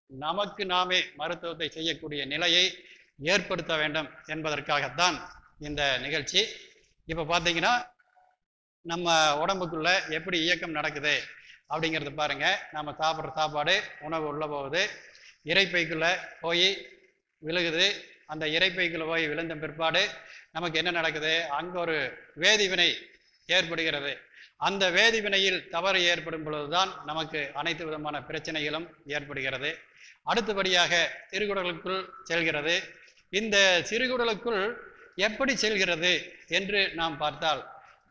நமக்கு நாமே மருத்துவத்தை செய்யக்கூடிய நிலையை ஏற்படுத்த வேண்டும் என்பதற்காகத்தான் இந்த நிகழ்ச்சி இப்போ பார்த்தீங்கன்னா நம்ம உடம்புக்குள்ள எப்படி இயக்கம் நடக்குது அப்படிங்கிறத பாருங்க நம்ம சாப்பிட்ற சாப்பாடு உணவு உள்ள போகுது இறைப்பைக்குள்ள போய் விழுகுது அந்த இறைப்பைக்குள்ள போய் விழுந்த பிற்பாடு நமக்கு என்ன நடக்குது அங்கே ஒரு வேதிவினை ஏற்படுகிறது அந்த வேதிவினையில் தவறு ஏற்படும் பொழுதுதான் நமக்கு அனைத்து விதமான பிரச்சனைகளும் ஏற்படுகிறது அடுத்தபடியாக சிறுகுடலுக்குள் செல்கிறது இந்த சிறுகுடலுக்குள் எப்படி செல்கிறது என்று நாம் பார்த்தால்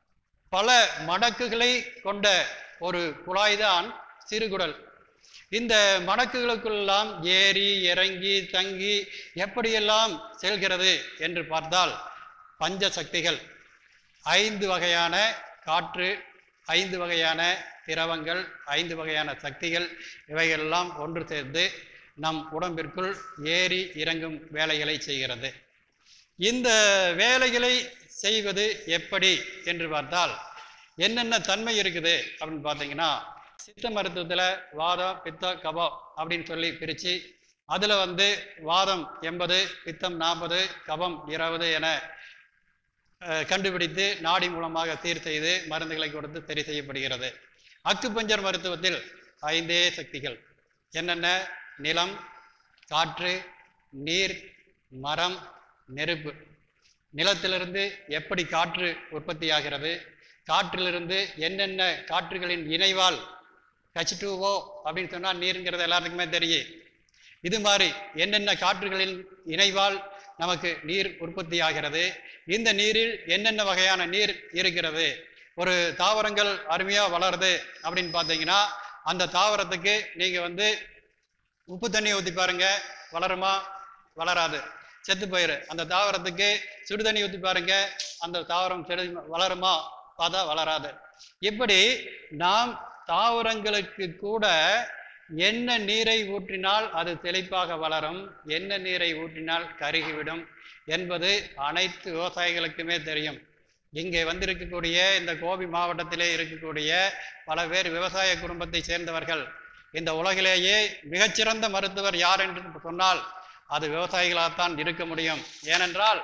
பல மடக்குகளை கொண்ட ஒரு குழாய்தான் சிறுகுடல் இந்த மடக்குகளுக்குள்ளெல்லாம் ஏறி இறங்கி தங்கி எப்படியெல்லாம் செல்கிறது என்று பார்த்தால் பஞ்ச சக்திகள் ஐந்து வகையான காற்று ஐந்து வகையான திரவங்கள் ஐந்து வகையான சக்திகள் இவைகளெல்லாம் ஒன்று சேர்ந்து நம் உடம்பிற்குள் ஏறி இறங்கும் வேலைகளை செய்கிறது இந்த வேலைகளை செய்வது எப்படி என்று பார்த்தால் என்னென்ன தன்மை இருக்குது அப்படின்னு பார்த்தீங்கன்னா சித்த மருத்துவத்தில் வாதம் பித்தம் கபம் அப்படின்னு சொல்லி பிரித்து அதில் வந்து வாதம் எண்பது பித்தம் நாற்பது கபம் இருபது என அஹ், கண்டுபிடித்து நாடி மூலமாக சீர் செய்து மருந்துகளை கொடுத்து சரி செய்யப்படுகிறது அக்குப்பஞ்சர் மருத்துவத்தில் ஐந்தே சக்திகள் என்னென்ன நிலம் காற்று நீர் மரம் நெருப்பு நிலத்திலிருந்து எப்படி காற்று உற்பத்தியாகிறது காற்றிலிருந்து என்னென்ன காற்றுகளின் இணைவால் H2O அப்படின்னு சொன்னால் நீருங்கிறது எல்லாத்துக்குமே தெரியும் இது மாதிரி என்னென்ன காற்றுகளின் இணைவால் நமக்கு நீர் உற்பத்தி ஆகிறது இந்த நீரில் என்னென்ன வகையான நீர் இருக்கிறது ஒரு தாவரங்கள் அருமையாக வளருது அப்படின்னு பார்த்தீங்கன்னா அந்த தாவரத்துக்கு நீங்கள் வந்து உப்பு தண்ணி ஊற்றி பாருங்க வளருமா வளராது செத்து போயிரு அந்த தாவரத்துக்கு சுடு தண்ணி ஊற்றி பாருங்க அந்த தாவரம் செடி வளருமா பார்த்தா வளராது இப்படி நாம் தாவரங்களுக்கு கூட என்ன நீரை ஊற்றினால் அது செழிப்பாக வளரும் என்ன நீரை ஊற்றினால் கருகிவிடும் என்பது அனைத்து விவசாயிகளுக்குமே தெரியும் இங்கே வந்திருக்கக்கூடிய இந்த கோபி மாவட்டத்திலே இருக்கக்கூடிய பல பேர் விவசாய குடும்பத்தை சேர்ந்தவர்கள் இந்த உலகிலேயே மிகச்சிறந்த மருத்துவர் யார் என்று சொன்னால் அது விவசாயிகளாகத்தான் இருக்க முடியும் ஏனென்றால்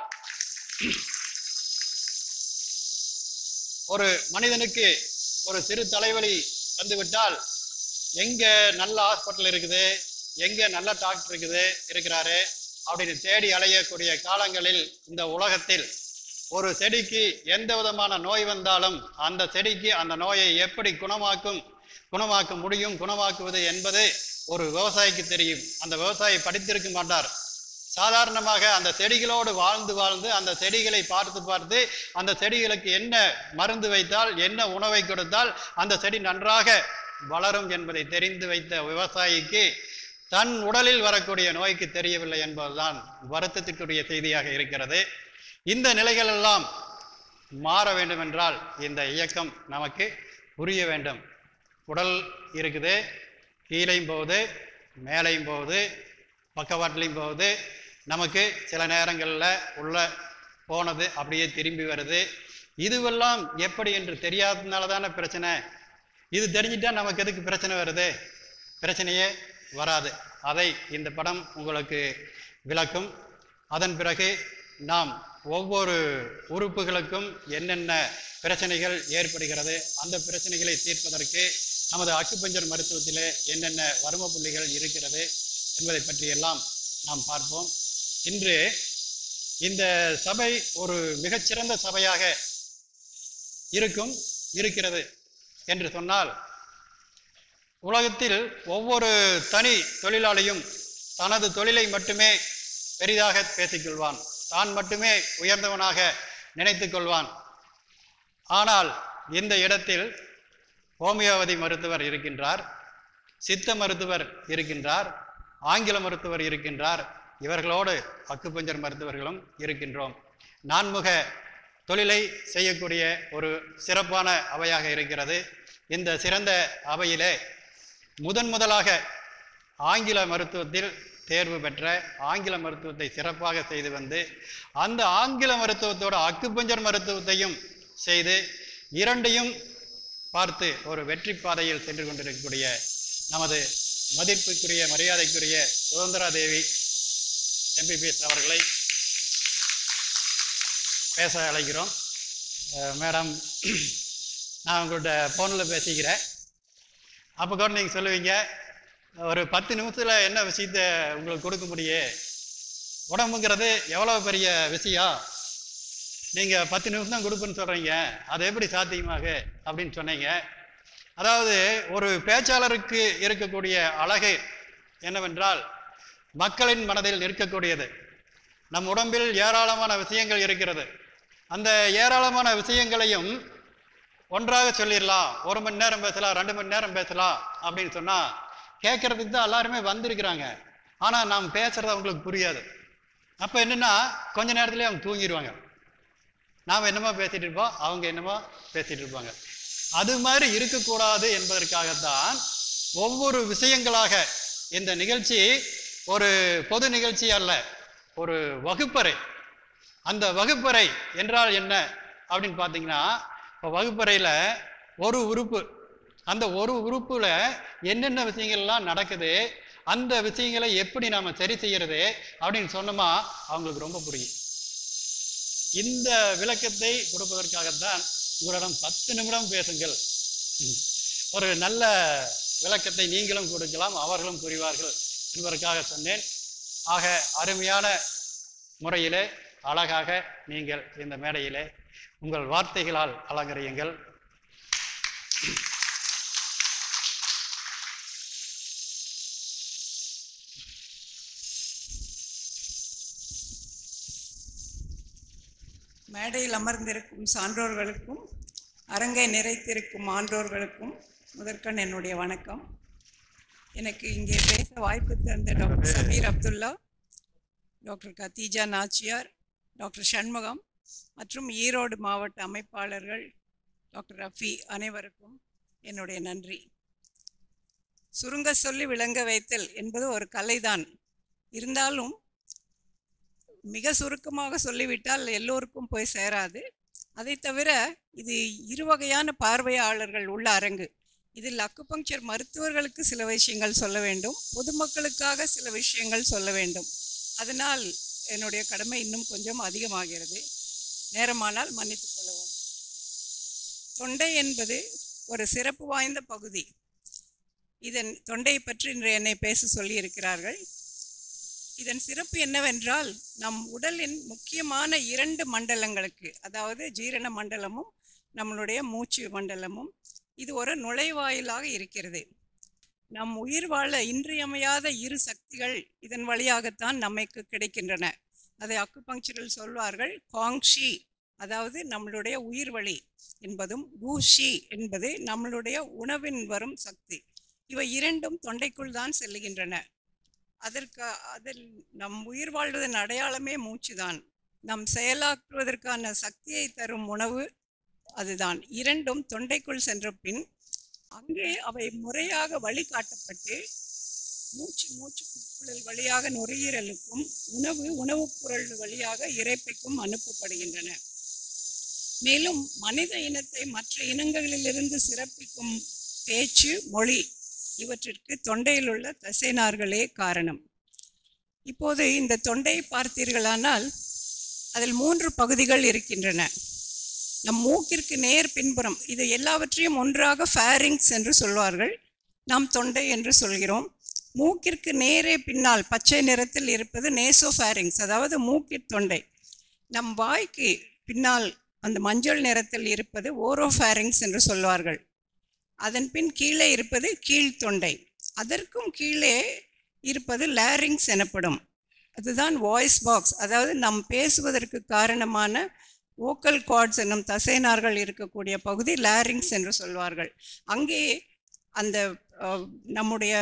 ஒரு மனிதனுக்கு ஒரு சிறு தலைவலி வந்துவிட்டால் எங்க நல்ல ஹாஸ்பிட்டல் இருக்குது எங்க நல்ல டாக்டர் இருக்குது இருக்கிறாரு அப்படின்னு தேடி அலையக்கூடிய காலங்களில் இந்த உலகத்தில் ஒரு செடிக்கு எந்த விதமான நோய் வந்தாலும் அந்த செடிக்கு அந்த நோயை எப்படி குணமாக்கும் குணமாக்க முடியும் குணமாக்குவது என்பது ஒரு விவசாயிக்கு தெரியும் அந்த விவசாயி படித்திருக்க மாட்டார் சாதாரணமாக அந்த செடிகளோடு வாழ்ந்து வாழ்ந்து அந்த செடிகளை பார்த்து பார்த்து அந்த செடிகளுக்கு என்ன மருந்து வைத்தால் என்ன உணவை கொடுத்தால் அந்த செடி நன்றாக வளரும் என்பதை தெரிந்து வைத்த விவசாயிக்கு தன் உடலில் வரக்கூடிய நோய்க்கு தெரியவில்லை என்பதுதான் வருத்தத்திற்குரிய செய்தியாக இருக்கிறது இந்த நிலைகள் எல்லாம் மாற வேண்டுமென்றால் இந்த இயக்கம் நமக்கு புரிய வேண்டும் உடல் இருக்குது கீழையும் போகுது மேலையும் போகுது பக்கவாட்டிலையும் போகுது நமக்கு சில நேரங்களில் உள்ள போனது அப்படியே திரும்பி வருது இதுவெல்லாம் எப்படி என்று தெரியாததுனால தானே பிரச்சனை இது தெரிஞ்சிட்டா நமக்கு எதுக்கு பிரச்சனை வருது பிரச்சனையே வராது அதை இந்த படம் உங்களுக்கு விளக்கும் அதன் பிறகு நாம் ஒவ்வொரு உறுப்புகளுக்கும் என்னென்ன பிரச்சனைகள் ஏற்படுகிறது அந்த பிரச்சனைகளை தீர்ப்பதற்கு நமது அக்குப்பஞ்சர் மருத்துவத்திலே என்னென்ன வறும புள்ளிகள் இருக்கிறது என்பதை பற்றியெல்லாம் நாம் பார்ப்போம் இன்று இந்த சபை ஒரு மிகச்சிறந்த சபையாக இருக்கும் இருக்கிறது என்று சொன்னால் உலகத்தில் ஒவ்வொரு தனி தொழிலாளியும் தனது தொழிலை மட்டுமே பெரிதாக பேசிக்கொள்வான் தான் மட்டுமே உயர்ந்தவனாக நினைத்துக் கொள்வான் ஆனால் இந்த இடத்தில் ஹோமியோபதி மருத்துவர் இருக்கின்றார் சித்த மருத்துவர் இருக்கின்றார் ஆங்கில மருத்துவர் இருக்கின்றார் இவர்களோடு அக்குப்பஞ்சர் மருத்துவர்களும் இருக்கின்றோம் நான்முக தொழிலை செய்யக்கூடிய ஒரு சிறப்பான அவையாக இருக்கிறது இந்த சிறந்த அவையிலே முதன் முதலாக ஆங்கில மருத்துவத்தில் தேர்வு பெற்ற ஆங்கில மருத்துவத்தை சிறப்பாக செய்து வந்து அந்த ஆங்கில மருத்துவத்தோட அக்குப்பஞ்சர் மருத்துவத்தையும் செய்து இரண்டையும் பார்த்து ஒரு வெற்றி பாதையில் சென்று கொண்டிருக்கக்கூடிய நமது மதிப்புக்குரிய மரியாதைக்குரிய சுதந்திரா தேவி எம்பிபிஎஸ் அவர்களை பேச அழைக்கிறோம் அஹ் மேடம் நான் உங்கள்கிட்ட ஃபோனில் பேசிக்கிறேன் அப்போ கூட நீங்கள் சொல்லுவீங்க ஒரு பத்து நிமிஷத்தில் என்ன விஷயத்த உங்களுக்கு கொடுக்க முடியும் உடம்புங்கிறது எவ்வளோ பெரிய விஷயம் நீங்கள் பத்து நிமிஷம் தான் கொடுப்பேன்னு சொல்கிறீங்க அது எப்படி சாத்தியமாக அப்படின்னு சொன்னீங்க அதாவது ஒரு பேச்சாளருக்கு இருக்கக்கூடிய அழகு என்னவென்றால் மக்களின் மனதில் நிற்கக்கூடியது நம் உடம்பில் ஏராளமான விஷயங்கள் இருக்கிறது அந்த ஏராளமான விஷயங்களையும் ஒன்றாக சொல்லிடலாம் ஒரு மணி நேரம் பேசலாம் ரெண்டு மணி நேரம் பேசலாம் அப்படின்னு சொன்னால் கேட்கறதுக்கு தான் எல்லாருமே வந்திருக்கிறாங்க ஆனால் நாம் பேசுறது அவங்களுக்கு புரியாது அப்போ என்னென்னா கொஞ்ச நேரத்துலேயே அவங்க தூங்கிடுவாங்க நாம் என்னமோ பேசிகிட்டு இருப்போம் அவங்க என்னமோ பேசிகிட்டு இருப்பாங்க அது மாதிரி இருக்கக்கூடாது என்பதற்காகத்தான் ஒவ்வொரு விஷயங்களாக இந்த நிகழ்ச்சி ஒரு பொது நிகழ்ச்சி அல்ல ஒரு வகுப்பறை அந்த வகுப்பறை என்றால் என்ன அப்படின்னு பார்த்தீங்கன்னா இப்போ வகுப்பறையில் ஒரு உறுப்பு அந்த ஒரு உறுப்புல என்னென்ன விஷயங்கள்லாம் நடக்குது அந்த விஷயங்களை எப்படி நாம் சரி செய்யறது அப்படின்னு சொன்னோமா அவங்களுக்கு ரொம்ப புரியும் இந்த விளக்கத்தை கொடுப்பதற்காகத்தான் உங்களிடம் பத்து நிமிடம் பேசுங்கள் ம். ஒரு நல்ல விளக்கத்தை நீங்களும் கொடுக்கலாம் அவர்களும் புரிவார்கள் என்பதற்காக சொன்னேன் ஆக அருமையான முறையிலே அழகாக நீங்கள் இந்த மேடையிலே உங்கள் வார்த்தைகளால் அலங்கரியுங்கள் மேடையில் அமர்ந்திருக்கும் சான்றோர்களுக்கும் அரங்கை நிறைத்திருக்கும் ஆன்றோர்களுக்கும் முதற்கண் என்னுடைய வணக்கம் எனக்கு இங்கே பேச வாய்ப்பு தந்த doctor Sabeer Abdullah doctor Khadeeja Nachiyar doctor Shanmugam மற்றும் ஈரோடு மாவட்ட அமைப்பாளர்கள் டாக்டர் ரஃபி அனைவருக்கும் என்னுடைய நன்றி சுருங்க சொல்லி விளங்க வைத்தல் என்பது ஒரு கலைதான் இருந்தாலும் மிக சுருக்கமாக சொல்லிவிட்டால் எல்லோருக்கும் போய் சேராது அதை தவிர இது இரு வகையான பார்வையாளர்கள் உள்ள அரங்கு இதில் அக்குபங்க்சர் மருத்துவர்களுக்கு சில விஷயங்கள் சொல்ல வேண்டும் பொதுமக்களுக்காக சில விஷயங்கள் சொல்ல வேண்டும் அதனால் என்னுடைய கடமை இன்னும் கொஞ்சம் அதிகமாகிறது நேரமானால் மன்னித்துக் கொள்ளவும் தொண்டை என்பது ஒரு சிறப்பு வாய்ந்த பகுதி இதன் தொண்டை பற்றி இன்று என்னை பேச சொல்லியிருக்கிறார்கள் இதன் சிறப்பு என்னவென்றால் நம் உடலின் முக்கியமான இரண்டு மண்டலங்களுக்கு அதாவது ஜீரண மண்டலமும் நம்மளுடைய மூச்சு மண்டலமும் இது ஒரு நுழைவாயிலாக இருக்கிறது நம் உயிர் வாழ இன்றியமையாத இரு சக்திகள் இதன் வழியாகத்தான் நமக்கு கிடைக்கின்றன அதை அக்குபங்க்சரில் சொல்வார்கள் காங்ஷி அதாவது நம்மளுடைய உயிர் வழி என்பதும் கூஷி என்பது நம்மளுடைய உணவின் வரும் சக்தி இவை இரண்டும் தொண்டைக்குள் தான் செல்லுகின்றன அதற்கு அதில் நம் உயிர் வாழ்வதன் அடையாளமே மூச்சுதான் நம் செயலாற்றுவதற்கான சக்தியை தரும் உணவு அதுதான் இரண்டும் தொண்டைக்குள் சென்ற பின் அங்கே அவை முறையாக வழிகாட்டப்பட்டு மூச்சு மூச்சு குழல் வழியாக நுரையீரலுக்கும் உணவு உணவுப் பொருள் வழியாக இறைப்பைக்கும் அனுப்பப்படுகின்றன மேலும் மனித இனத்தை மற்ற இனங்களிலிருந்து சிறப்பிக்கும் பேச்சு மொழி இவற்றிற்கு தொண்டையில் உள்ள தசைநார்களே காரணம் இப்போது இந்த தொண்டையை பார்த்தீர்களானால் அதில் மூன்று பகுதிகள் இருக்கின்றன நம் மூக்கிற்கு நேர் பின்புறம் இது எல்லாவற்றையும் ஒன்றாக ஃபேரிங்ஸ் என்று சொல்வார்கள் நாம் தொண்டை என்று சொல்கிறோம் மூக்கிற்கு நேரே பின்னால் பச்சை நிறத்தில் இருப்பது நேசோஃபேரிங்ஸ் அதாவது மூக்கிற் தொண்டை நம் வாய்க்கு பின்னால் அந்த மஞ்சள் நிறத்தில் இருப்பது ஓரோஃபேரிங்ஸ் என்று சொல்வார்கள் அதன் பின் கீழே இருப்பது கீழ்த்தொண்டை அதற்கும் கீழே இருப்பது லேரிங்ஸ் எனப்படும் அதுதான் வாய்ஸ் பாக்ஸ் அதாவது நாம் பேசுவதற்கு காரணமான வோக்கல் கார்ட்ஸ் என்னும் தசைநார்கள் இருக்கக்கூடிய பகுதி லேரிங்ஸ் என்று சொல்வார்கள் அங்கே அந்த அஹ், நம்முடைய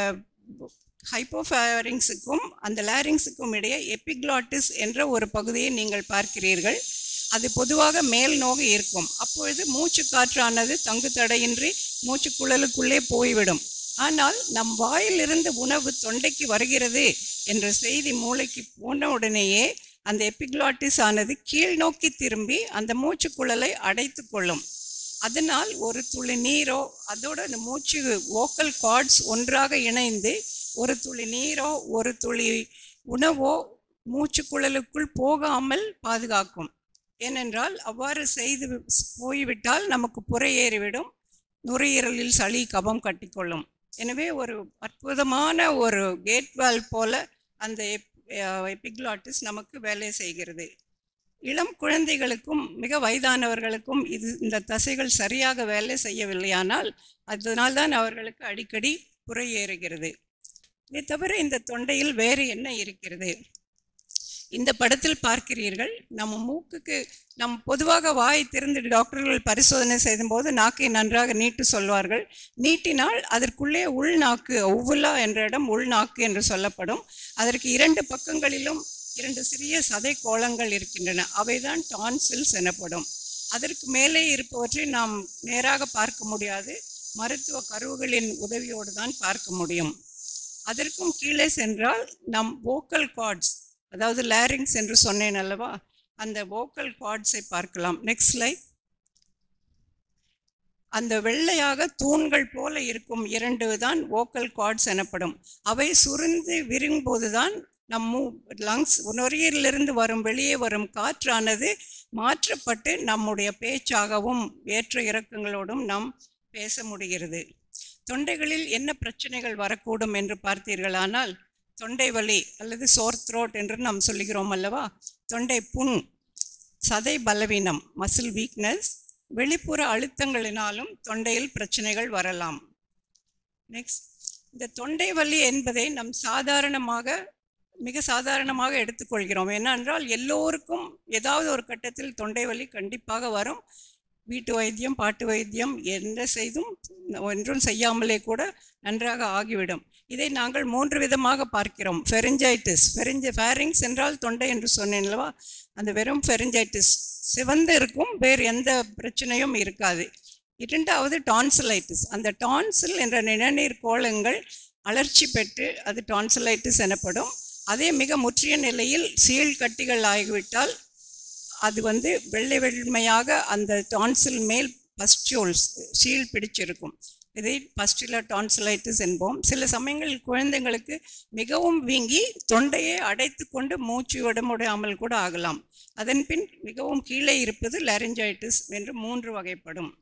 ஹைப்போஃபேரிங்ஸுக்கும் அந்த லேரிங்ஸுக்கும் இடையே எபிக்ளாட்டிஸ் என்ற ஒரு பகுதியை நீங்கள் பார்க்கிறீர்கள் அது பொதுவாக மேல் நோக்கி இருக்கும் அப்பொழுது மூச்சு காற்றானது தங்கு தடையின்றி மூச்சு குழலுக்குள்ளே போய்விடும் ஆனால் நம் வாயிலிருந்து உணவு தொண்டைக்கு வருகிறது என்ற செய்தி மூளைக்கு போன உடனேயே அந்த எபிக்ளாட்டிஸ் ஆனது கீழ் நோக்கி திரும்பி அந்த மூச்சு குழலை அடைத்து கொள்ளும் அதனால் ஒரு துளி நீரோ அதோட அந்த மூச்சு வோக்கல் கார்ட்ஸ் ஒன்றாக இணைந்து ஒரு துளி நீரோ ஒரு துளி உணவோ மூச்சுக்குழலுக்குள் போகாமல் பாதுகாக்கும் ஏனென்றால் அவ்வாறு செய்து போய்விட்டால் நமக்கு புறையேறிவிடும் நுரையீரலில் சளி கபம் கட்டிக்கொள்ளும் எனவே ஒரு அற்புதமான ஒரு கேட்வால் போல அந்த எபிக்லாட்டிஸ் நமக்கு வேலை செய்கிறது இளம் குழந்தைகளுக்கும் மிக வயதானவர்களுக்கும் இது இந்த தசைகள் சரியாக வேலை செய்யவில்லையானால் அதனால்தான் அவர்களுக்கு அடிக்கடி புறையேறுகிறது இதை தவிர இந்த தொண்டையில் வேறு என்ன இருக்கிறது இந்த படத்தில் பார்க்கிறீர்கள் நம்ம மூக்குக்கு நம் பொதுவாக வாய் திறந்து டாக்டர்கள் பரிசோதனை செய்யும்போது நாக்கை நன்றாக நீட்டு சொல்வார்கள் நீட்டினால் அதற்குள்ளே உள்நாக்கு ஒவ்வுலா என்ற இடம் உள்நாக்கு என்று சொல்லப்படும் அதற்கு இரண்டு பக்கங்களிலும் இரண்டு சிறிய சதை கோளங்கள் இருக்கின்றன அவைதான் டான்சில்ஸ் எனப்படும் அதற்கு மேலே இருப்பவற்றை நாம் நேராக பார்க்க முடியாது மருத்துவ கருவுகளின் உதவியோடு தான் பார்க்க முடியும் அதற்கும் கீழே சென்றால் நம் வோக்கல் கார்ட்ஸ் அதாவது லேரிங்ஸ் என்று சொன்னேன் அல்லவா அந்த வோக்கல் கார்ட்ஸை பார்க்கலாம் நெக்ஸ்ட் லைட் அந்த வெள்ளையாக தூண்கள் போல இருக்கும் இரண்டு தான் வோக்கல் கார்ட்ஸ் எனப்படும் அவை சுருந்து விரும்போது தான் நம் மூ லங்ஸ் நுரையீரலிருந்து வரும் வெளியே வரும் காற்றானது மாற்றப்பட்டு நம்முடைய பேச்சாகவும் ஏற்ற இறக்கங்களோடும் நாம் பேச முடிகிறது தொண்டைகளில் என்ன பிரச்சனைகள் வரக்கூடும் என்று பார்த்தீர்களானால் தொண்டை வலி அல்லது சோர் த்ரோட் என்று நாம் சொல்லுகிறோம் அல்லவா தொண்டை புண் சதை பலவீனம் மசில் வீக்னஸ் வெளிப்புற அழுத்தங்களினாலும் தொண்டையில் பிரச்சனைகள் வரலாம் நெக்ஸ்ட் இந்த தொண்டை வலி என்பதை நம் சாதாரணமாக மிக சாதாரணமாக எடுத்துக்கொள்கிறோம் ஏனென்றால் எல்லோருக்கும் ஏதாவது ஒரு கட்டத்தில் தொண்டை வலி கண்டிப்பாக வரும் வீட்டு வைத்தியம் பாட்டு வைத்தியம் எந்த செய்தும் ஒன்றும் செய்யாமலே கூட நன்றாக ஆகிவிடும் இதை நாங்கள் மூன்று விதமாக பார்க்கிறோம் ஃபெரிஞ்சைட்டிஸ் ஃபெரிஞ்ச ஃபேரிங்ஸ் என்றால் தொண்டை என்று சொன்னேன் அல்லவா அந்த வெறும் ஃபெரிஞ்சைட்டிஸ் சிவந்து இருக்கும் வேறு எந்த பிரச்சனையும் இருக்காது இரண்டாவது டான்சிலைட்டிஸ் அந்த டான்சில் என்ற நிணநீர் கோளங்கள் அலர்ச்சி பெற்று அது டான்சிலைட்டிஸ் எனப்படும் அதே மிக முற்றிய நிலையில் சீழ் கட்டிகள் ஆகிவிட்டால் அது வந்து வெள்ளை வெண்மையாக அந்த டான்சில் மேல் பஸ்டியூல்ஸ் சீல் பிடிச்சிருக்கும் இதை பஸ்டிலர் டான்சிலைட்டிஸ் என்போம் சில சமயங்களில் குழந்தைங்களுக்கு மிகவும் வீங்கி தொண்டையை அடைத்து கொண்டு மூச்சு விட முடியாமல் கூட ஆகலாம் அதன் பின் மிகவும் கீழே இருப்பது லாரிஞ்சைட்டிஸ் என்று மூன்று வகைப்படும்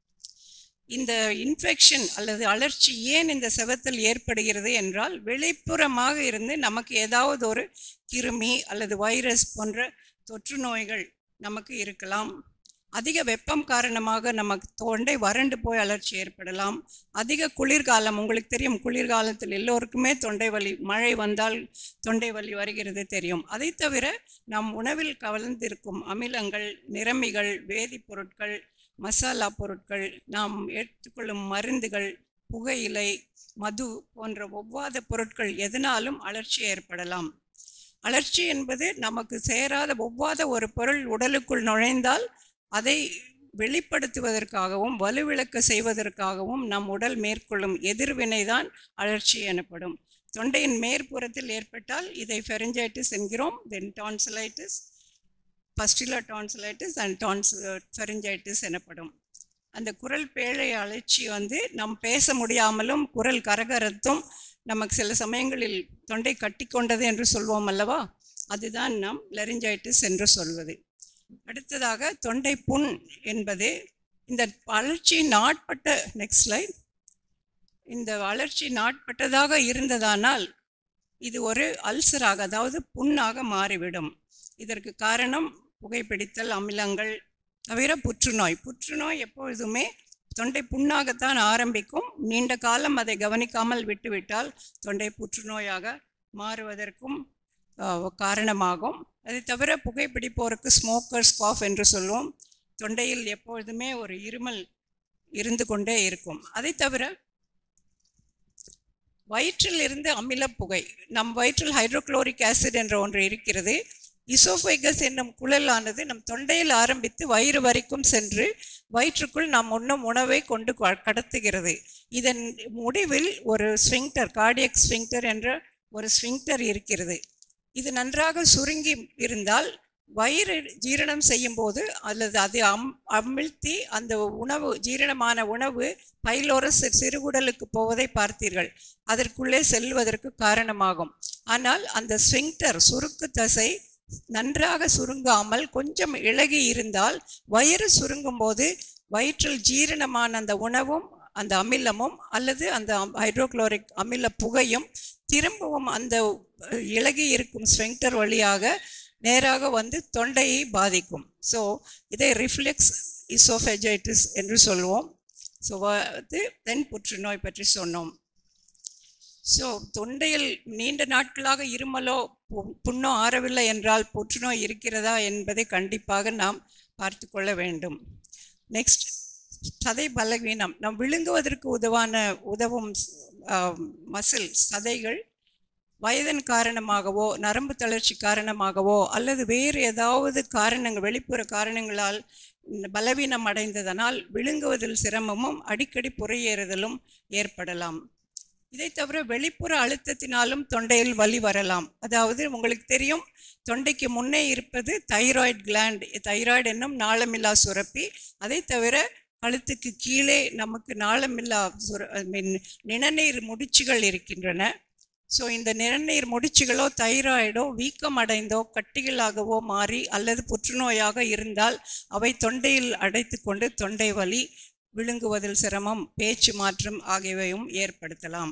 இந்த இன்ஃபெக்ஷன் அல்லது அலர்ச்சி ஏன் இந்த செவத்தில் ஏற்படுகிறது என்றால் வெளிப்புறமாக இருந்து நமக்கு ஏதாவது ஒரு கிருமி அல்லது வைரஸ் போன்ற தொற்று நோய்கள் நமக்கு இருக்கலாம் அதிக வெப்பம் காரணமாக நமக்கு தொண்டை வறண்டு போய் அலர்ச்சி ஏற்படலாம் அதிக குளிர்காலம் உங்களுக்கு தெரியும் குளிர்காலத்தில் எல்லோருக்குமே தொண்டை வலி மழை வந்தால் தொண்டை வலி வருகிறது தெரியும் அதை தவிர நம் உணவில் கலந்திருக்கும் அமிலங்கள் நிறமிகள் வேதிப்பொருட்கள் மசாலா பொருட்கள் நாம் எடுத்துக்கொள்ளும் மருந்துகள் புகையிலை மது போன்ற ஒவ்வாத பொருட்கள் எதனாலும் அலர்ச்சி ஏற்படலாம் அலர்ச்சி என்பது நமக்கு சேராத ஒவ்வாத ஒரு பொருள் உடலுக்குள் நுழைந்தால் அதை வெளிப்படுத்துவதற்காகவும் வலுவிளக்க செய்வதற்காகவும் நம் உடல் மேற்கொள்ளும் எதிர்வினை தான் அலர்ச்சி எனப்படும் தொண்டையின் மேற்புறத்தில் ஏற்பட்டால் இதை ஃபெரஞ்சைட்டிஸ் என்கிறோம் then tonsillitis pustular tonsillitis and tonsil pharyngitis எனப்படும் அந்த குரல் பேழை அலர்ச்சி வந்து நாம் பேச முடியாமலும் குரல் கரகரத்தும் நமக்கு சில சமயங்களில் தொண்டை கட்டிக்கொண்டது என்று சொல்வோம் அல்லவா அதுதான் நாம் லெரிஞ்சைட்டிஸ் என்று சொல்வது அடுத்ததாக தொண்டை புண் என்பது இந்த வளர்ச்சி நாட்பட்ட நெக்ஸ்ட் ஸ்லைட் இந்த வளர்ச்சி நாட்பட்டதாக இருந்ததானால் இது ஒரு அல்சராக அதாவது புண்ணாக மாறிவிடும் இதற்கு காரணம் புகைப்பிடித்தல் அமிலங்கள் தவிர புற்றுநோய் புற்றுநோய் எப்பொழுதுமே தொண்டை புண்ணாகத்தான் ஆரம்பிக்கும் நீண்ட காலம் அதை கவனிக்காமல் விட்டுவிட்டால் தொண்டை புற்றுநோயாக மாறுவதற்கும் ஆஹ், காரணமாகும் அதை தவிர புகைப்பிடிப்போருக்கு ஸ்மோக்கர்ஸ் காஃப் என்று சொல்லுவோம் தொண்டையில் எப்பொழுதுமே ஒரு இருமல் இருந்து கொண்டே இருக்கும் அதை தவிர வயிற்றில் இருந்து அமிலப்புகை நம் வயிற்றில் ஹைட்ரோகுளோரிக் ஆசிட் என்ற ஒன்று இருக்கிறது இசோஃபைகஸ் என்னும் குழலானது நம் தொண்டையில் ஆரம்பித்து வயிறு வரைக்கும் சென்று வயிற்றுக்குள் நாம் உண்ணும் உணவை கொண்டு க- கடத்துகிறது இதன் முடிவில் ஒரு ஸ்விங்டர் கார்டியக் ஸ்விங்டர் என்ற ஒரு ஸ்விங்டர் இருக்கிறது இது நன்றாக சுருங்கி இருந்தால் வயிறு ஜீரணம் செய்யும் போது அல்லது அது அம் அமிழ்த்தி அந்த உணவு ஜீரணமான உணவு பைலோரஸ் சிறுகுடலுக்கு போவதை பார்த்தீர்கள் அதற்குள்ளே செல்வதற்கு காரணமாகும் ஆனால் அந்த ஸ்விங்டர் சுருக்கு தசை நன்றாக சுருங்காமல் கொஞ்சம் இழகி இருந்தால் வயிறு சுருங்கும் போது வயிற்றில் ஜீரணமான அந்த உணவும் அந்த அமிலமும் அல்லது அந்த ஹைட்ரோக்ளோரிக் அமில புகையும் திரும்பவும் அந்த இலகி இருக்கும் ஸ்வெங்டர் வழியாக நேராக வந்து தொண்டையை பாதிக்கும் ஸோ இதை ரிஃப்ளெக்ஸ் இசோஃபெஜைட்டிஸ் என்று சொல்லுவோம் ஸோ அது தென் புற்றுநோய் பற்றி சொன்னோம் ஸோ தொண்டையில் நீண்ட நாட்களாக இருமலோ பு- புண்ணோ ஆறவில்லை என்றால் புற்றுநோய் இருக்கிறதா என்பதை கண்டிப்பாக நாம் பார்த்து கொள்ள வேண்டும் நெக்ஸ்ட் சதை பலவீனம் நாம் விழுங்குவதற்கு உதவான உதவும் மசில் சதைகள் வயதின் காரணமாகவோ நரம்பு தளர்ச்சி காரணமாகவோ அல்லது வேறு ஏதாவது காரணங்கள் வெளிப்புற காரணங்களால் பலவீனம் அடைந்ததனால் விழுங்குவதில் சிரமமும் அடிக்கடி புறையேறுதலும் ஏற்படலாம் இதை தவிர வெளிப்புற அழுத்தத்தினாலும் தொண்டையில் வலி வரலாம் அதாவது உங்களுக்கு தெரியும் தொண்டைக்கு முன்னே இருப்பது தைராய்டு கிளாண்ட் தைராய்டு என்னும் நாளமில்லா சுரப்பி அதை தவிர கழுத்துக்கு கீழே நமக்கு நாளமில்லா சுர ஐ மீன் நிணநீர் முடிச்சுகள் இருக்கின்றன ஸோ இந்த நிறநீர் முடிச்சுகளோ தைராய்டோ வீக்கம் அடைந்தோ கட்டிகளாகவோ மாறி அல்லது புற்றுநோயாக இருந்தால் அவை தொண்டையில் அடைத்து கொண்டு தொண்டை வலி விழுங்குவதில் சிரமம் பேச்சு மாற்றம் ஆகியவையும் ஏற்படுத்தலாம்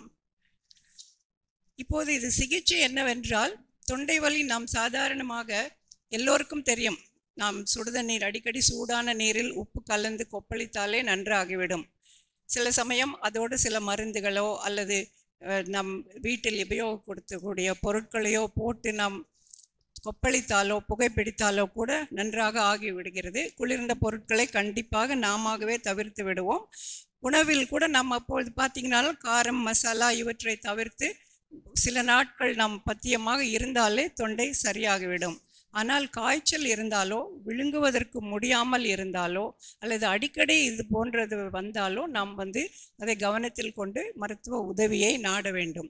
இப்போது இது சிகிச்சை என்னவென்றால் தொண்டை வலி நாம் சாதாரணமாக எல்லோருக்கும் தெரியும் நாம் சுடுதண்ணீர் அடிக்கடி சூடான நீரில் உப்பு கலந்து கொப்பளித்தாலே நன்றாகிவிடும் சில சமயம் அதோடு சில மருந்துகளோ அல்லது அஹ், நம் வீட்டில் உபயோகப்படுத்தக்கூடிய பொருட்களையோ போட்டு நாம் கொப்பளித்தாலோ புகைப்பிடித்தாலோ கூட நன்றாக ஆகிவிடுகிறது குளிர்ந்த பொருட்களை கண்டிப்பாக நாமாகவே தவிர்த்து விடுவோம் உணவில் கூட நம்ம அப்பொழுது பார்த்தீங்கன்னாலும் காரம் மசாலா இவற்றை தவிர்த்து சில நாட்கள் நாம் பத்தியமாக இருந்தாலே தொண்டை சரியாகிவிடும் ஆனால் காய்ச்சல் இருந்தாலோ விழுங்குவதற்கு முடியாமல் இருந்தாலோ அல்லது அடிக்கடி இது போன்றது வந்தாலோ நாம் வந்து அதை கவனத்தில் கொண்டு மருத்துவ உதவியை நாட வேண்டும்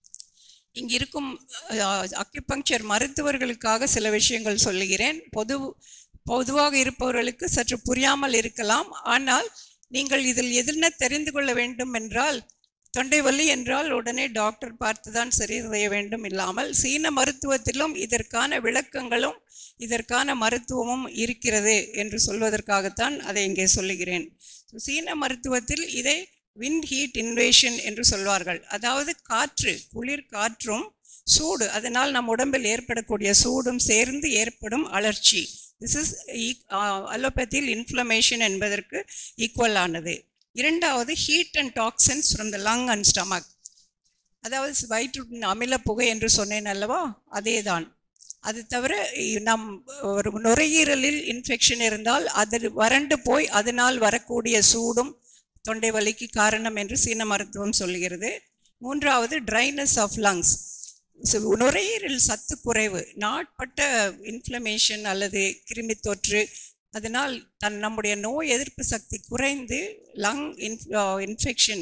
இங்க இருக்கும் அக்யூபங்க்சர் மருத்துவர்களுக்காக சில விஷயங்கள் சொல்லுகிறேன் பொது பொதுவாக இருப்பவர்களுக்கு சற்று புரியாமல் இருக்கலாம் ஆனால் நீங்கள் இதில் எதன தெரிந்து கொள்ள வேண்டும் என்றால் தொண்டை வலி என்றால் உடனே டாக்டர் பார்த்து தான் சரி செய்ய வேண்டும் இல்லாமல் சீன மருத்துவத்திலும் இதற்கான விளக்கங்களும் இதற்கான மருத்துவமும் இருக்கிறது என்று சொல்வதற்காகத்தான் அதை இங்கே சொல்லுகிறேன் சீன மருத்துவத்தில் இதை விண்ட் ஹீட் இன்வேஷன் என்று சொல்வார்கள் அதாவது காற்று குளிர் காற்றும் சூடு அதனால் நம் உடம்பில் ஏற்படக்கூடிய சூடும் சேர்ந்து ஏற்படும் அலர்ச்சி திஸ் இஸ் அலோபதியில் இன்ஃப்ளமேஷன் என்பதற்கு ஈக்குவல் ஆனது இரண்டாவது heat and toxins from the lung and stomach அதாவது வயிற்று அமில புகை என்று சொன்னேன் அல்லவா அதேதான் அது தவிர இ- நம் ஒரு நுரையீரலில் இன்ஃபெக்ஷன் இருந்தால் அது வறண்டு போய் அதனால் வரக்கூடிய சூடும் தொண்டை வலிக்கு காரணம் என்று சீன மருத்துவம் சொல்கிறது மூன்றாவது ட்ரைனஸ் ஆஃப் லங்ஸ் நுரையீரல் சத்து குறைவு நாட்பட்ட இன்ஃப்ளமேஷன் அல்லது கிருமி தொற்று அதனால் தன் நம்முடைய நோய் எதிர்ப்பு சக்தி குறைந்து லங் இன்ஃபெக்ஷன்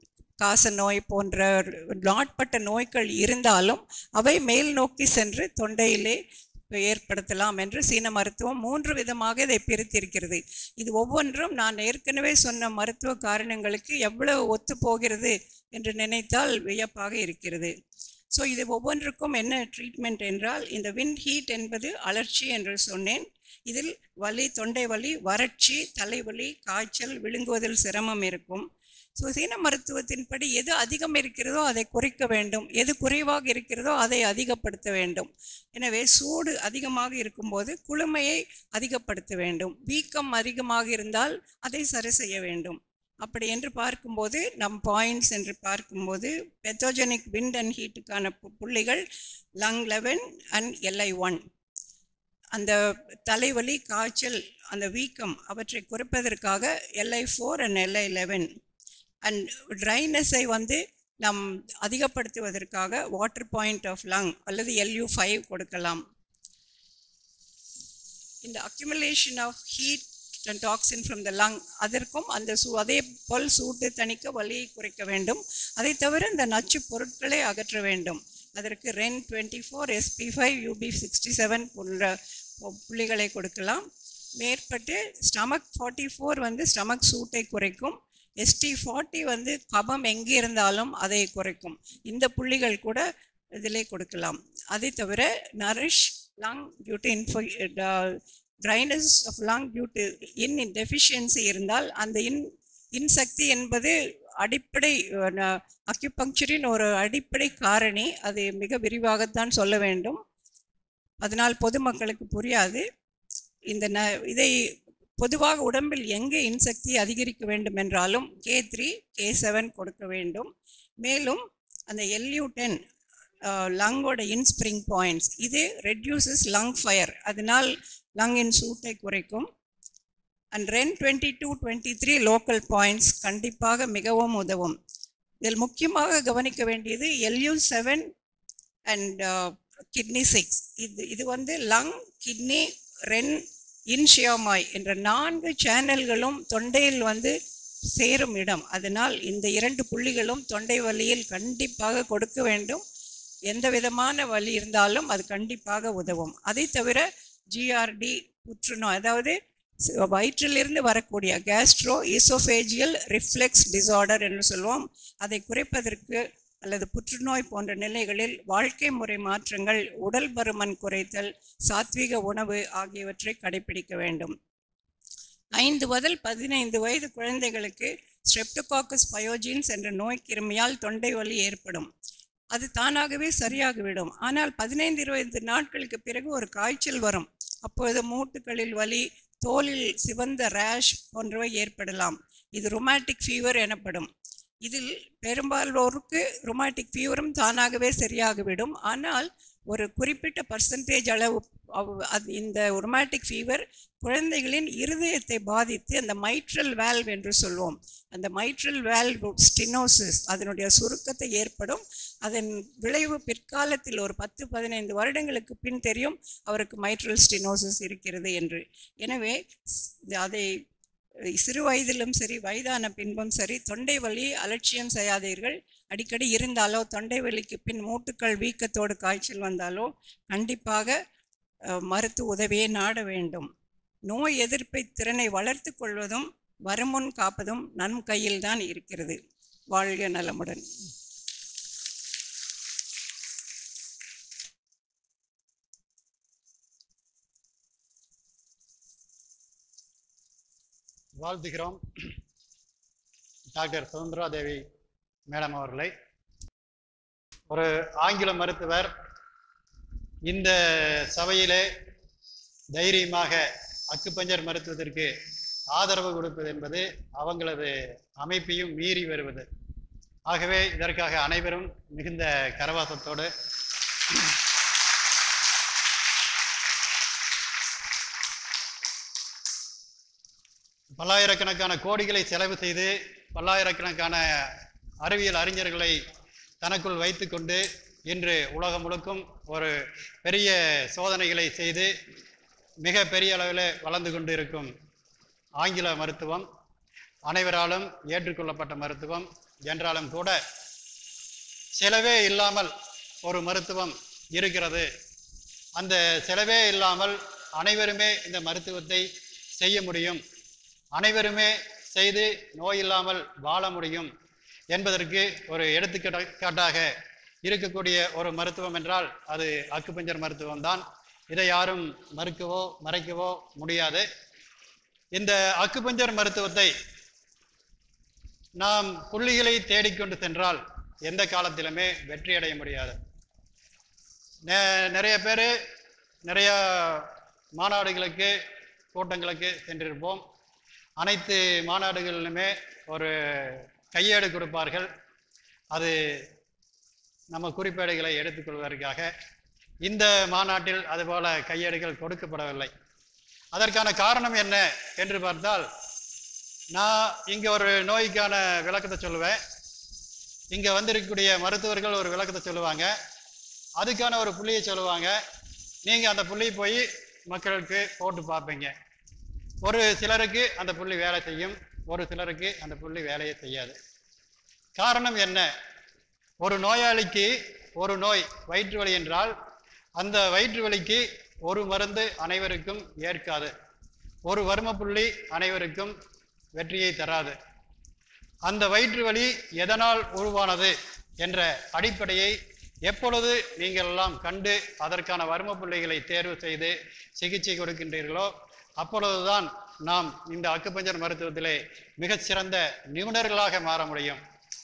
காச நோய் போன்ற நாட்பட்ட நோய்கள் இருந்தாலும் அவை மேல் நோக்கி சென்று தொண்டையிலே ஏற்படுத்தலாம் என்று சீன மருத்துவம் மூன்று விதமாக இதை பிரித்திருக்கிறது இது ஒவ்வொன்றும் நான் ஏற்கனவே சொன்ன மருத்துவ காரணங்களுக்கு எவ்வளவு ஒத்து போகிறது என்று நினைத்தால் வியப்பாக இருக்கிறது ஸோ இது ஒவ்வொன்றுக்கும் என்ன ட்ரீட்மெண்ட் என்றால் இந்த விண்ட் ஹீட் என்பது அலர்ச்சி என்று சொன்னேன் இதில் வலி தொண்டை வலி வறட்சி தலைவலி காய்ச்சல் விழுங்குவதில் சிரமம் இருக்கும் ஸோ சீன மருத்துவத்தின்படி எது அதிகம் இருக்கிறதோ அதை குறைக்க வேண்டும் எது குறைவாக இருக்கிறதோ அதை அதிகப்படுத்த வேண்டும் எனவே சூடு அதிகமாக இருக்கும்போது குளுமையை அதிகப்படுத்த வேண்டும் வீக்கம் அதிகமாக இருந்தால் அதை சரி செய்ய வேண்டும் அப்படி என்று பார்க்கும்போது நம் பாயிண்ட்ஸ் என்று பார்க்கும்போது பெத்தோஜெனிக் விண்ட் அண்ட் ஹீட்டுக்கான பு- புள்ளிகள் lung eleven and LI one அந்த தலைவலி காய்ச்சல் அந்த வீக்கம் அவற்றை குறைப்பதற்காக LI four and LI eleven and ட்ரைனஸை வந்து நம் அதிகப்படுத்துவதற்காக வாட்டர் பாயிண்ட் ஆஃப் லங் அல்லது எல்யூ ஃபைவ் கொடுக்கலாம் இந்த accumulation of heat and toxin from the lung அதற்கும் அந்த சூ அதே போல் சூட்டு தணிக்க வலியை குறைக்க வேண்டும் அதை தவிர இந்த நச்சு பொருட்களை அகற்ற வேண்டும் அதற்கு Ren twenty four SP five UB sixty seven போன்ற புள்ளிகளை கொடுக்கலாம் மேற்பட்டு ஸ்டமக் ஃபார்ட்டி ஃபோர் வந்து ஸ்டமக் சூட்டை குறைக்கும் எஸ்டி ஃபார்ட்டி வந்து கபம் எங்கே இருந்தாலும் அதை குறைக்கும் இந்த புள்ளிகள் கூட இதிலே கொடுக்கலாம் அதை தவிர nourish lung due to info dryness of lung due to in deficiency இருந்தால் அந்த இன் இன்சக்தி என்பது அடிப்படை அக்யூபங்க்சரின் ஒரு அடிப்படை காரணி அது மிக விரிவாகத்தான் சொல்ல வேண்டும் அதனால் பொதுமக்களுக்கு புரியாது இந்த ந இதை பொதுவாக உடம்பில் எங்கே இன்சக்தி அதிகரிக்க வேண்டும் என்றாலும் கே த்ரீ கே செவன் கொடுக்க வேண்டும் மேலும் அந்த எல்யூ டென் லங்கோட இன்ஸ்பிரிங் பாயிண்ட்ஸ் இது ரெட்யூசஸ் லங் ஃபயர் அதனால் லங்கின் சூட்டை குறைக்கும் and Ren twenty two twenty three local points கண்டிப்பாக மிகவும் உதவும் இதில் முக்கியமாக கவனிக்க வேண்டியது LU seven and kidney six இது இது வந்து லங் கிட்னி ரென் இன்ஷியாமாய் என்ற நான்கு சேனல்களும் தொண்டையில் வந்து சேரும் இடம் அதனால் இந்த இரண்டு புள்ளிகளும் தொண்டை வலியில் கண்டிப்பாக கொடுக்க வேண்டும் எந்த விதமான வலி இருந்தாலும் அது கண்டிப்பாக உதவும் அதை தவிர ஜிஆர்டி புற்றுநோய் அதாவது சி- வயிற்றிலிருந்து வரக்கூடிய கேஸ்ட்ரோ இசோஃபேஜியல் ரிஃப்ளெக்ஸ் டிசார்டர் என்று சொல்லுவோம் அதை குறைப்பதற்கு அல்லது புற்றுநோய் போன்ற நிலைகளில் வாழ்க்கை முறை மாற்றங்கள் உடல் பருமன் குறைத்தல் சாத்விக உணவு ஆகியவற்றை கடைபிடிக்க வேண்டும் ஐந்து முதல் பதினைந்து வயது குழந்தைகளுக்கு ஸ்ட்ரெப்டோகாக்கஸ் பயோஜீன்ஸ் என்ற நோய் கிருமியால் தொண்டை வலி ஏற்படும் அது தானாகவே சரியாகிவிடும் ஆனால் பதினைந்து இருபது நாட்களுக்கு பிறகு ஒரு காய்ச்சல் வரும் அப்பொழுது மூட்டுகளில் வலி தோலில் சிவந்த ரேஷ் போன்றவை ஏற்படலாம் இது ரொமாட்டிக் ஃபீவர் எனப்படும் இதில் பெரும்பாலோருக்கு ரொமாட்டிக் ஃபீவரும் தானாகவே சரியாகிவிடும் ஆனால் ஒரு குறிப்பிட்ட பர்சன்டேஜ் அளவு அவ்- அது இந்த ரொமாட்டிக் ஃபீவர் குழந்தைகளின் இருதயத்தை பாதித்து அந்த மைட்ரல் வேல்வ் என்று சொல்வோம் அந்த மைட்ரல் வேல்வ் ஸ்டினோசிஸ் அதனுடைய சுருக்கத்தை ஏற்படும் அதன் விளைவு பிற்காலத்தில் ஒரு பத்து பதினைந்து வருடங்களுக்கு பின் தெரியும் அவருக்கு மைட்ரல் ஸ்டினோசிஸ் இருக்கிறது என்று எனவே ஸ்- அதை சிறு வயதிலும் சரி வயதான பின்பும் சரி தொண்டை வலி அலட்சியம் செய்யாதீர்கள் அடிக்கடி இருந்தாலோ தொண்டை வலிக்கு பின் மூட்டுக்கள் வீக்கத்தோடு காய்ச்சல் வந்தாலோ கண்டிப்பாக அஹ், மருத்துவ உதவியை நாட வேண்டும் நோய் எதிர்ப்பை திறனை வளர்த்து கொள்வதும் வருமுன் காப்பதும் நம் கையில்தான் இருக்கிறது வாழ்க நலமுடன் வாழ்த்துகிறோம் டாக்டர் சுதந்திரா தேவி மேடம் அவர்களை ஒரு ஆங்கில மருத்துவர் இந்த சபையிலே தைரியமாக அக்குப்பஞ்சர் மருத்துவத்திற்கு ஆதரவு கொடுப்பது என்பது அவங்களது அமைப்பையும் மீறி வருவது ஆகவே இதற்காக அனைவரும் மிகுந்த கரவாசத்தோடு பல்லாயிரக்கணக்கான கோடிகளை செலவு செய்து பல்லாயிரக்கணக்கான அறிவியல் அறிஞர்களை தனக்குள் வைத்துக்கொண்டு இன்று உலகம் முழுக்கும் ஒரு பெரிய சோதனைகளை செய்து மிக பெரிய அளவில் வளர்ந்து கொண்டு இருக்கும் ஆங்கில மருத்துவம் அனைவராலும் ஏற்றுக்கொள்ளப்பட்ட மருத்துவம் என்றாலும் கூட செலவே இல்லாமல் ஒரு மருத்துவம் இருக்கிறது அந்த செலவே இல்லாமல் அனைவருமே இந்த மருத்துவத்தை செய்ய முடியும் அனைவருமே செய்து நோய் இல்லாமல் வாழ முடியும் என்பதற்கு ஒரு எடுத்துக்காட்டாக இருக்கக்கூடிய ஒரு மருத்துவம் என்றால் அது அக்குபஞ்சர் மருத்துவம் தான் இதை யாரும் மறுக்கவோ மறைக்கவோ முடியாது இந்த அக்குபஞ்சர் மருத்துவத்தை நாம் புள்ளிகளை தேடிக்கொண்டு சென்றால் எந்த காலத்திலுமே வெற்றி அடைய முடியாது நெ- நிறைய பேர் நிறைய மாநாடுகளுக்கு கூட்டங்களுக்கு சென்றிருப்போம் அனைத்து மாநாடுகளிலுமே ஒரு கையேடு கொடுப்பார்கள் அது நம்ம குறிப்பேடுகளை எடுத்துக்கொள்வதற்காக இந்த மாநாட்டில் அதுபோல கையேடுகள் கொடுக்கப்படவில்லை அதற்கான காரணம் என்ன என்று பார்த்தால் நான் இங்கே ஒரு நோய்க்கான விளக்கத்தை சொல்லுவேன் இங்கே வந்திருக்கக்கூடிய மருத்துவர்கள் ஒரு விளக்கத்தை சொல்லுவாங்க அதுக்கான ஒரு புள்ளியை சொல்லுவாங்க நீங்கள் அந்த புள்ளியை போய் மக்களுக்கு போட்டு பார்ப்பீங்க ஒரு சிலருக்கு அந்த புள்ளி வேலை செய்யும் ஒரு சிலருக்கு அந்த புள்ளி வேலையை செய்யாது காரணம் என்ன ஒரு நோயாளிக்கு ஒரு நோய் வயிற்று வலி என்றால் அந்த வயிற்று வலிக்கு ஒரு மருந்து அனைவருக்கும் ஏற்காது ஒரு வர்ம புள்ளி அனைவருக்கும் வெற்றியை தராது அந்த வயிற்று வலி எதனால் உருவானது என்ற அடிப்படையை எப்பொழுது நீங்கள் எல்லாம் கண்டு அதற்கான வர்ம புள்ளிகளை தேர்வு செய்து சிகிச்சை கொடுக்கின்றீர்களோ அப்பொழுதுதான் நாம் இந்த அக்குப்பஞ்சர் மருத்துவத்திலே மிகச் சிறந்த நிபுணர்களாக மாற முடியும்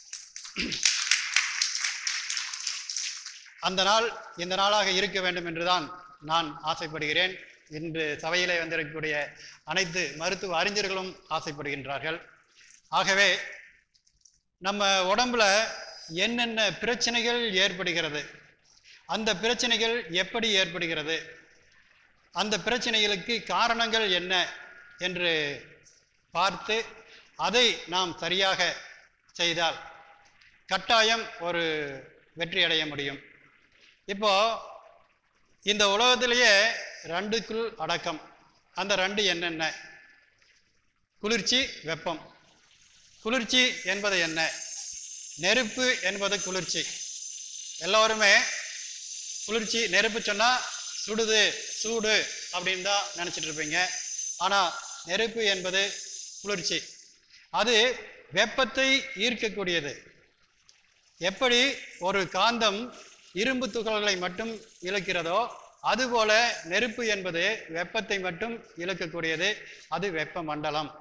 அந்த நாள் இந்த நாளாக இருக்க வேண்டும் என்றுதான் நான் ஆசைப்படுகிறேன் இன்று சபையிலே வந்திருக்கக்கூடிய அனைத்து மருத்துவ அறிஞர்களும் ஆசைப்படுகின்றார்கள் ஆகவே நம்ம உடம்புல என்னென்ன பிரச்சனைகள் ஏற்படுகிறது அந்த பிரச்சனைகள் எப்படி ஏற்படுகிறது அந்த பிரச்சனைகளுக்கு காரணங்கள் என்ன என்று பார்த்து அதை நாம் சரியாக செய்தால் கட்டாயம் ஒரு வெற்றி அடைய முடியும் இப்போ இந்த உலகத்திலேயே ரெண்டுக்குள் அடக்கம் அந்த ரெண்டு என்னென்ன குளிர்ச்சி வெப்பம் குளிர்ச்சி என்பது என்ன நெருப்பு என்பது குளிர்ச்சி எல்லோருமே குளிர்ச்சி நெருப்பு சொன்னால் சுடுது சூடு அப்படின்னு தான் நினச்சிட்டு இருப்பீங்க ஆனால் நெருப்பு என்பது குளிர்ச்சி அது வெப்பத்தை ஈர்க்கக்கூடியது எப்படி ஒரு காந்தம் இரும்பு துகள்களை மட்டும் இழுக்கிறதோ அதுபோல நெருப்பு என்பது வெப்பத்தை மட்டும் இழுக்கக்கூடியது அது வெப்ப மண்டலம்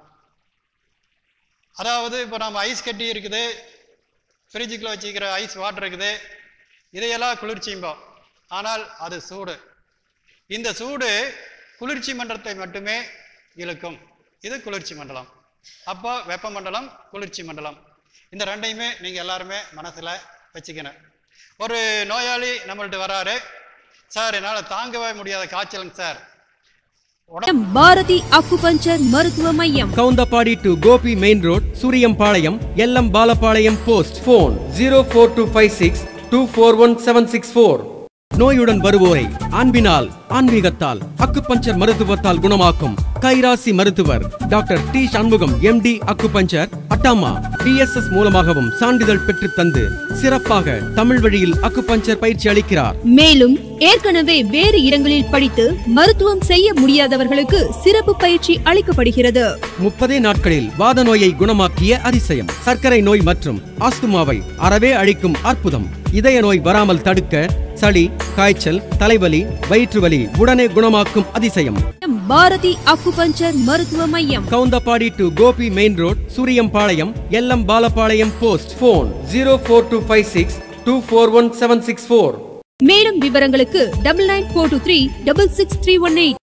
அதாவது இப்போ நம்ம ஐஸ் கட்டி இருக்குது ஃப்ரிட்ஜுக்குள்ள வச்சுக்கிற ஐஸ் வாட்டர் இருக்குது இதையெல்லாம் குளிர்ச்சிம்போம் ஆனால் அது சூடு இந்த சூடு குளிர்ச்சி மண்டலத்தை மட்டுமே இழுக்கும் இது குளிர்ச்சி மண்டலம் அப்போ வெப்பமண்டலம் குளிர்ச்சி மண்டலம் இந்த ரெண்டையுமே நீங்கள் எல்லாருமே மனசில் வச்சுக்கணும் ஒரு நோயாளி நம்மள்ட்ட வராரு சார் என்னால் தாங்கவே முடியாத காய்ச்சலுங்க சார் உடம்பு பாரதி அக்குபஞ்சர் மருத்துவ மையம் Kavundapadi to Gobi main road Suriyampalayam LM Palappalayam post phone zero four two five six two four one seven six four நோயுடன் வருவோரை அன்பினால் ஆன்மீகத்தால் அக்குபஞ்சர் மருத்துவத்தால் குணமாக்கும் கைராசி மருத்துவர் doctor T Shanmugam MD acupuncture அட்டாமா டிஎஸ்எஸ் மூலமாகவும் சான்றிதழ் பெற்றுத் தந்து சிறப்பாக தமிழ் வழியில் அக்குபஞ்சர் பயிற்சி அளிக்கிறார் மேலும் ஏற்கனவே வேறு இடங்களில் படித்து மருத்துவம் செய்ய முடியாதவர்களுக்கு சிறப்பு பயிற்சி அளிக்கப்படுகிறது முப்பதே நாட்களில் வாத நோயை குணமாக்கிய அதிசயம் சர்க்கரை நோய் மற்றும் ஆஸ்துமாவை அறவே அழிக்கும் அற்புதம் இதய நோய் வராமல் தடுக்க சளி காய்ச்சல் தலைவலி வயிற்று வலி உடனே குணமாக்கும் அதிசயம் பாரதி அக்குபஞ்சர் மருத்துவ மையம் Kavundapadi to Gobi main road Suriyampalayam LM Palappalayam post phone zero four two five six two four one seven six four மேலும் விவரங்களுக்கு double nine four two three double six three one eight